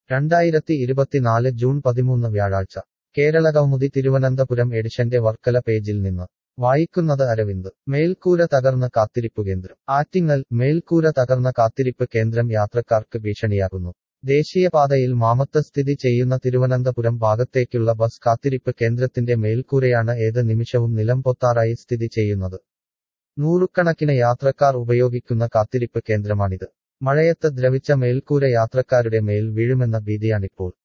രണ്ടായിരത്തി ഇരുപത്തിനാല് ജൂൺ പതിമൂന്ന് വ്യാഴാഴ്ച കേരളകൗമുദി തിരുവനന്തപുരം എഡിഷന്റെ വർക്കല പേജിൽ നിന്ന് വായിക്കുന്നത് അരവിന്ദ് മേൽക്കൂര തകർന്ന് കാത്തിരിപ്പ് കേന്ദ്രം ആറ്റിങ്ങൽ മേൽക്കൂര തകർന്ന കാത്തിരിപ്പ് കേന്ദ്രം യാത്രക്കാർക്ക് ഭീഷണിയാകുന്നു ദേശീയപാതയിൽ മാമത്ത് സ്ഥിതി ചെയ്യുന്ന തിരുവനന്തപുരം ഭാഗത്തേക്കുള്ള ബസ് കാത്തിരിപ്പ് കേന്ദ്രത്തിന്റെ മേൽക്കൂരയാണ് ഏത് നിമിഷവും നിലംപൊത്താറായി സ്ഥിതി ചെയ്യുന്നത് നൂറുകണക്കിന് യാത്രക്കാർ ഉപയോഗിക്കുന്ന കാത്തിരിപ്പ് കേന്ദ്രമാണിത് മഴയത്ത് ദ്രവിച്ച മേൽക്കൂര യാത്രക്കാരുടെ മേൽ വീഴുമെന്ന ഭീതിയാണിപ്പോൾ